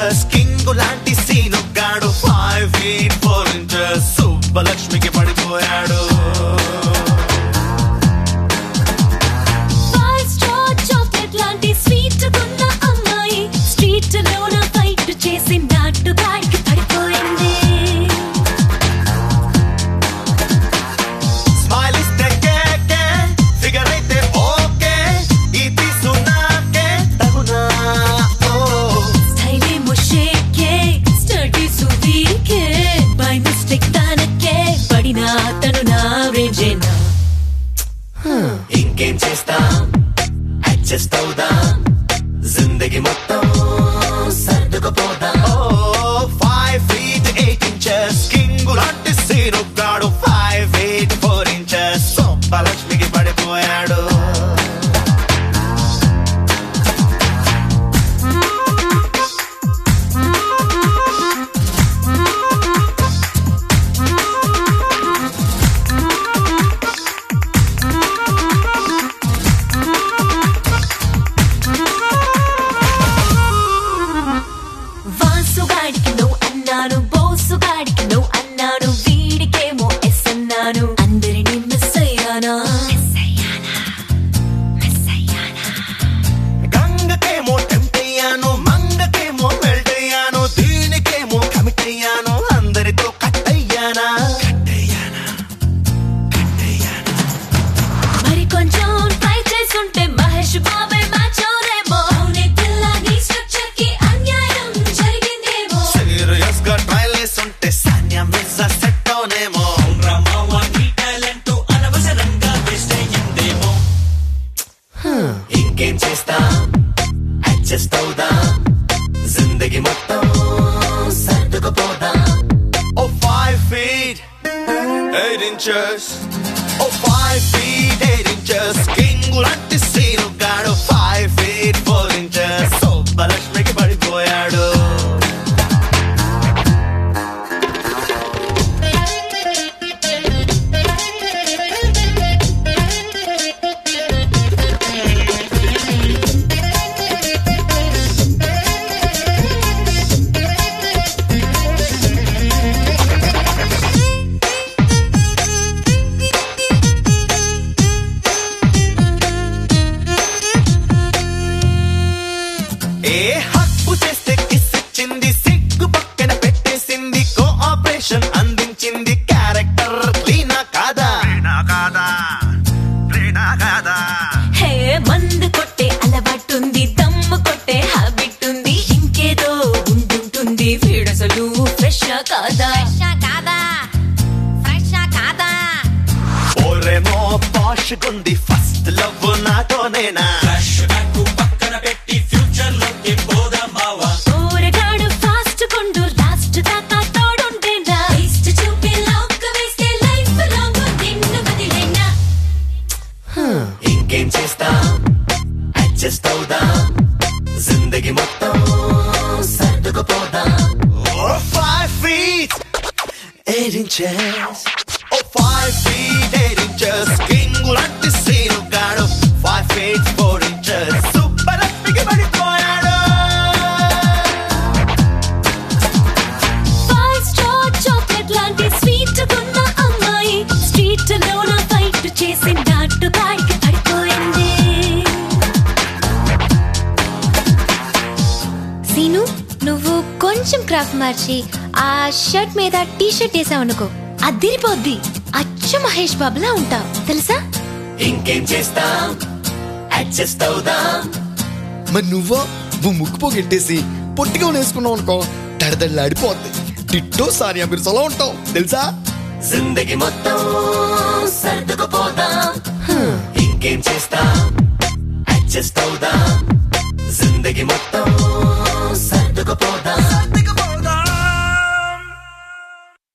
inches king లాంటి సీను గాడు five feet four inches సుబ్బలక్ష్మికి పడిపోయాడు ఫైవ్ స్టార్ చాక్లెట్ లాంటి స్వీట్ ఉన్న అమ్మాయి స్ట్రీట్ లోన ఫైట్ చేసి నాటు గాడికి పడిపోయింది స్మైల్ ఇస్తే కేకే ఫిగర్ అయితే ఓకే ఈ తీసు నాకే తగునా ఓ స్టైల్ ఏమో షేకే స్టడీస్ వీకే బై మిస్టేక్ తనకే పడిన తను నా రేంజేనా ఇంకేం చేస్తాం అడ్జస్ట్ అవుదాం జిందగీ మొత్తం సర్దుకుపోదాం five feet eight inches king లాంటి సీను గాడు ఫైవ్ ఫీట్ ఫోర్ ఇంచెస్ సొప్పలక్ష్మికి పడిపోయాడు వాసుగాడికి నువ్వు అన్నాను బోసుగాడికి నువ్వు అన్నాను వీడికేమో ఎస్ అన్నాను అందరినీ మిస్ అయ్యానా గంగకేమో టెంప్ట్ అయ్యాను మంగకేమో మెల్ట్ అయ్యాను దీనికేమో కమిట్ అయ్యాను అందరితో కట్ అయ్యానా మరి కొంచెం ట్రై చేసుంటే మహేష్ బాబే మ్యాచ్ అవునేమో అవునే పిల్ల నీ స్ట్రక్చర్ కి అన్యాయం జరిగిందేమో సీరియస్ గా ట్రైల్ వేసుంటే సాన్యా మిర్జా సెట్ అవునేమో ఇంకేం చేస్తాం అడ్జస్ట్ అవుదాం జిందగీ మొత్తం సర్దుకుపోదాం ఓ ఫైవ్ ఫీట్ ఎయిట్ ఇంచెస్ ఓ five feet eight inches king లాంటి సీను గాడు ఫైవ్ ఫీట్ ఫోర్ ఇంచెస్ సోబ్బలక్ష్మికి పడిపోయాడు ఏ హక్కు చేస్తే కిస్ ఇచ్చింది సిగ్గు పక్కన పెట్టేసింది కోఆపరేషన్ అందించింది క్యారెక్టర్ క్లీనా కాదా కాదా కాదా హే మందు కొట్టే అలవాటుంది దమ్ము కొట్టే హ్యాబిట్ ఉంది ఇంకేదో ఉంటుంటుంది వీడసలు ఫ్రెష్ కాదా కాదా ఫ్రెష్ కాదా ఓరేమో పాష్ గుంది ఫస్ట్ లవ్ నాతోనేనా ఊరగాడు ఫాస్ట్ కొండు లాస్ట్ దాకా తోడుంటేనా వేస్ట్ చూపి లాక్ వేస్తే లైఫ్ లాంగ్ నిన్ను వదిలేనా ఇంకేం చేస్తాం అడ్జస్ట్ అవుదాం జిందగీ మొత్తం సర్దుకుపోదాం ఓ ఫైవ్ ఫీట్ ఎయిట్ ఇంచెస్ ఓ five feet eight inches king లాంటి సీను గాడు ఫైవ్ ఫీట్ ఫోర్ ఇంచెస్ సూపర్ అప్పికి పడిపోయాడు ఫైవ్ స్టార్ చాక్లెట్ లాంటి స్వీట్ ఉన్న అమ్మాయి స్ట్రీట్ లోన ఫైట్ చేసి నాటు గాడికి పడిపోయింది సీను నువ్వు కొంచెం క్రాఫ్ట్ మార్చి ఆ షర్ట్ మీద టీ షర్ట్ వేసావనుకో అదిరిపోద్ది అచ్చు మహేష్ బాబులా ఉంటావు తెలుసా ఇంకేం చేస్తాం అడ్జస్ట్ అవుదాం మరి నువ్వో నువ్వు ముక్కు పోగెట్టేసి పొట్టిగా వేసుకున్నావు అనుకో దడదడలాడిపోద్ది టిట్టో సానియా మిర్సలో ఉంటావు తెలుసా జిందగీ మొత్తం సర్దుకుపోదాం ఇంకేం చేస్తాం అడ్జస్ట్ అవుదాం జిందగీ మొత్తం